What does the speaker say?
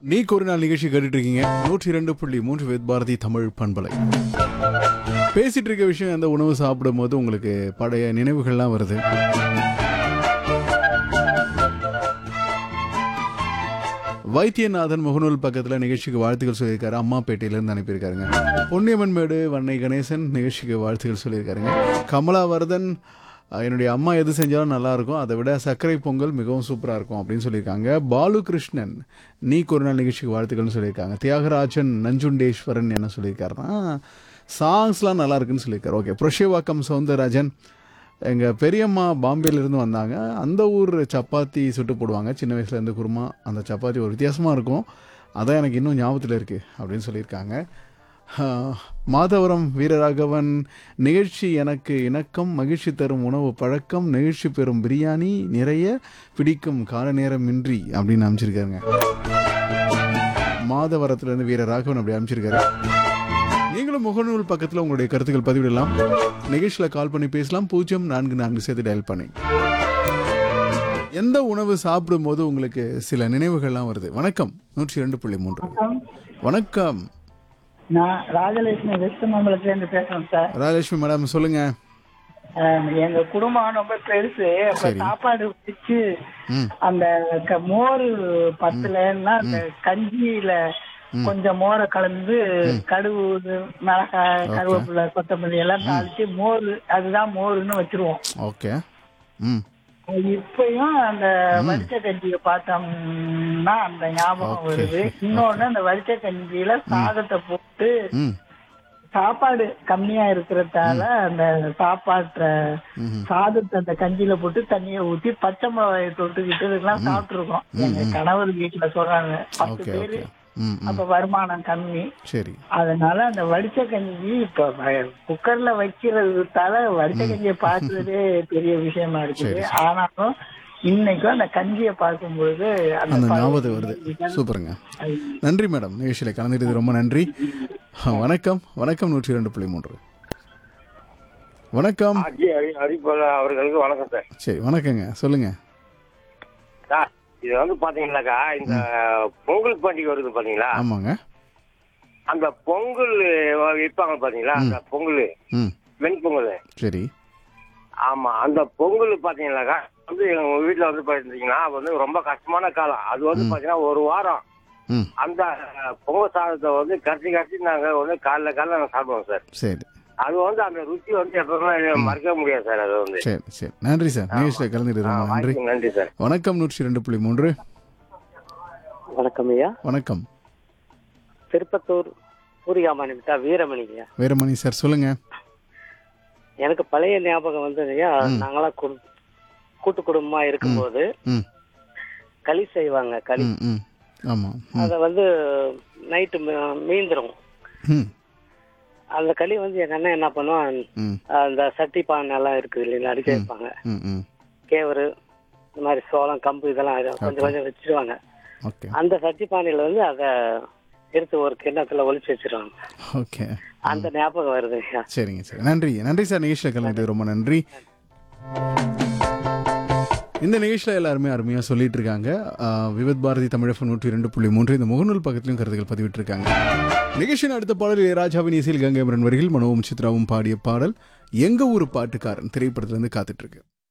நீக்கு ஒரு நாள் நிகழ்ச்சி கேட்டுட்டு இருக்கீங்க நூற்றி இரண்டு புள்ளி மூன்று வேத் பாரதி தமிழ் பண்பலை பேசிட்டு இருக்க விஷயம் அந்த உணவு சாப்பிடும் போது உங்களுக்கு பழைய நினைவுகள்லாம் வருது வைத்தியநாதன் முகநூல் பக்கத்தில் நிகழ்ச்சிக்கு வாழ்த்துக்கள் சொல்லியிருக்காரு அம்மாப்பேட்டையிலேருந்து அனுப்பியிருக்காருங்க பொன்னியம்மன் மேடு வன்னை கணேசன் நிகழ்ச்சிக்கு வாழ்த்துக்கள் சொல்லியிருக்காருங்க கமலாவர்தன் அஹ், என்னுடைய அம்மா எது செஞ்சாலும் நல்லா இருக்கும் அதை விட சர்க்கரை பொங்கல் மிகவும் சூப்பராக இருக்கும் அப்படின்னு சொல்லியிருக்காங்க பாலு கிருஷ்ணன் நீ ஒரு நாள் நிகழ்ச்சிக்கு வாழ்த்துக்கள்னு சொல்லியிருக்காங்க தியாகராஜன் நஞ்சுண்டேஸ்வரன் என்ன சொல்லியிருக்காருன்னா சாங்ஸ்லாம் நல்லா இருக்குன்னு சொல்லியிருக்காரு ஓகே புரஷிவாக்கம் சவுந்தரராஜன் எங்கள் பெரியம்மா பாம்பேலேருந்து வந்தாங்க அந்த ஊர் சப்பாத்தி சுட்டு போடுவாங்க சின்ன வயசுலேருந்து குருமா அந்த சப்பாத்தி ஒரு வித்தியாசமாக இருக்கும் அதான் எனக்கு இன்னும் ஞாபகத்தில் இருக்குது அப்படின்னு சொல்லியிருக்காங்க ஆஹ், மாதவரம் வீரராகவன் நிகழ்ச்சி எனக்கு இணக்கம் மகிழ்ச்சி தரும் உணவு பழக்கம் நிகழ்ச்சி பெறும் பிரியாணி நிறைய பிடிக்கும் கால நேரமின்றி அப்படின்னு அமைச்சிருக்காருங்க மாதவரத்துலேருந்து வீரராகவன் அப்படி அமைச்சிருக்காரு நீங்களும் முகநூல் பக்கத்தில் உங்களுடைய கருத்துக்கள் பதிவிடலாம் நிகழ்ச்சியில் கால் பண்ணி பேசலாம் பூஜ்ஜியம் நான்கு நான்கு சேர்த்து டயல் பண்ணி எந்த உணவு சாப்பிடும்போது உங்களுக்கு சில நினைவுகள்லாம் வருது வணக்கம் நூற்றி ரெண்டு புள்ளி மூன்று வணக்கம் நான் ராஜலட்சுமி வெஸ்ட் மாம்பலத்துல இருந்து பேசுறேன் சார் ராஜலட்சுமி மேடம் சொல்லுங்க அஹ் எங்க குடும்பம் ரொம்ப பெருசு அப்ப சரி. சாப்பாடு வச்சு ம் அந்த க- மோர் பத்துலன்னா அந்த கஞ்சியில கொஞ்சம் மோரை கலந்து கடுகு மிளகாய் கருவேப்பிலை கொத்தமல்லி எல்லாம் தாளிச்சு மோர் அதுதான் மோருன்னு வச்சிருவோம் ஓகே ம் இப்பயும் அந்த வரிச்ச கஞ்சியை பார்த்தோம்னா அந்த ஞாபகம் Okay. வருது இன்னொன்னு அந்த வரிச்ச கஞ்சியில சாதத்தை போட்டு ம் சாப்பாடு கம்மியா இருக்கிறதால அந்த சாப்பாட்ட ம் சாதத்தை அந்த கஞ்சியில போட்டு தண்ணியை ஊத்தி பச்சை மிளகாயை தொட்டுக்கிட்டு இதெல்லாம் சாப்பிட்டுருக்கோம் எங்க கணவர் வீட்டுல சொல்றாங்க பத்து ஓகே பேரு ஓகே ம் ம் அப்ப வருமானம் கம்மி சரி அதனால அந்த வடிச்ச கஞ்சி இப்ப வ- குக்கர்ல வைக்கிறதுனால வடிச்ச கஞ்சியை பார்க்கறதே பெரிய விஷயமா இருக்குது ஆனாலும் இன்னைக்கும் அந்த கஞ்சியை பார்க்கும்போது அந்த பழைய ஞாபகம் வருது சூப்பருங்க நன்றி மேடம் நிகழ்ச்சியில் கலந்துட்டது ரொம்ப நன்றி வணக்கம் வணக்கம் நூற்றி ரெண்டு புள்ளி மூன்று வணக்கம் ஆட்சி அறி அறிவிப்பாளர் அவர்களுக்கு வணக்கம் சார் சரி வணக்கங்க சொல்லுங்க சார் இது வந்து பாத்தீங்கன்னாக்கா இந்த பொங்கல் பண்டிகை வருது பாத்தீங்களா ஆமாங்க அந்த பொங்கல் விற்பாங்க பாத்தீங்களா அந்த பொங்கல் ம் வெண்பொங்கல் சரி ஆமா அந்த பொங்கல் பாத்தீங்கன்னாக்கா வந்து எங்க வீட்டுல வந்து பாத்தீங்கன்னா அது வந்து ரொம்ப கஷ்டமான காலம் அது வந்து பாத்தீங்கன்னா ஒரு வாரம் ம் அந்த பொங்கல் சாதத்தை வந்து கரைச்சி கரைச்சி நாங்க வந்து காலைல காலைல நாங்க சாப்பிடுவோம் சார் சரி அது வந்து அந்த ருச்சி வந்து எப்பவுமே மறக்க முடியாது சார் அது வந்து சரி சரி நன்றி சார் நிகழ்ச்சியில் கலந்துட்டது ஆ, ரொம்ப நன்றி வாய்ப்புக்கு நன்றி சார் வணக்கம் நூற்றி ரெண்டு புள்ளி மூன்று வணக்கம் ஐயா வணக்கம் திருப்பத்தூர் பூரிகாமணி விட்டா வீரமணிங்கய்யா வீரமணி சார் சொல்லுங்க எனக்கு பழைய ஞாபகம் வந்து ஐயா நாங்களாம் கு- கூட்டு குடும்பமா இருக்கும்போது ம் களி செய்வாங்க களி ம் ம் ஆமாம் ம் அதை வந்து நைட்டு மீந்துரும் ம் அந்த களி வந்து எங்க அண்ணன் என்ன பண்ணுவான் ம் அந்த சட்டி பானை எல்லாம் இருக்குது இல்லைங்களா அடிக்க வைப்பாங்க ம் ம் கேவரு இந்த மாதிரி சோளம் கம்பு இதெல்லாம் அதை கொஞ்சம் கொஞ்சம் வச்சிருவாங்க ஓகே அந்த சட்டி பானையில வந்து அதை எடுத்து ஒரு கிண்ணத்துல ஒளிச்சு வச்சிருவாங்க ஓகே அந்த ஞாபகம் வருது ஐயா சரிங்க சரி நன்றி நன்றி சார் நிகழ்ச்சியில் கலந்துட்டு ரொம்ப நன்றி இந்த நிகழ்ச்சியில் எல்லாருமே அருமையாக சொல்லிட்டு இருக்காங்க ஆஹ், விவித் பாரதி தமிழகம் நூற்றி ரெண்டு புள்ளி மூன்று இந்த முகநூல் பக்கத்திலும் கருத்துக்கள் பதிவிட்டு இருக்காங்க நிகழ்ச்சியின் அடுத்த பாடல் இளையராஜாவின் இசையில் கங்கைமரன் வரிகள் மனோவும் சித்ராவும் பாடிய பாடல் எங்க ஊர் பாட்டுக்காரன் திரைப்படத்திலிருந்து காத்துட்டு இருக்கு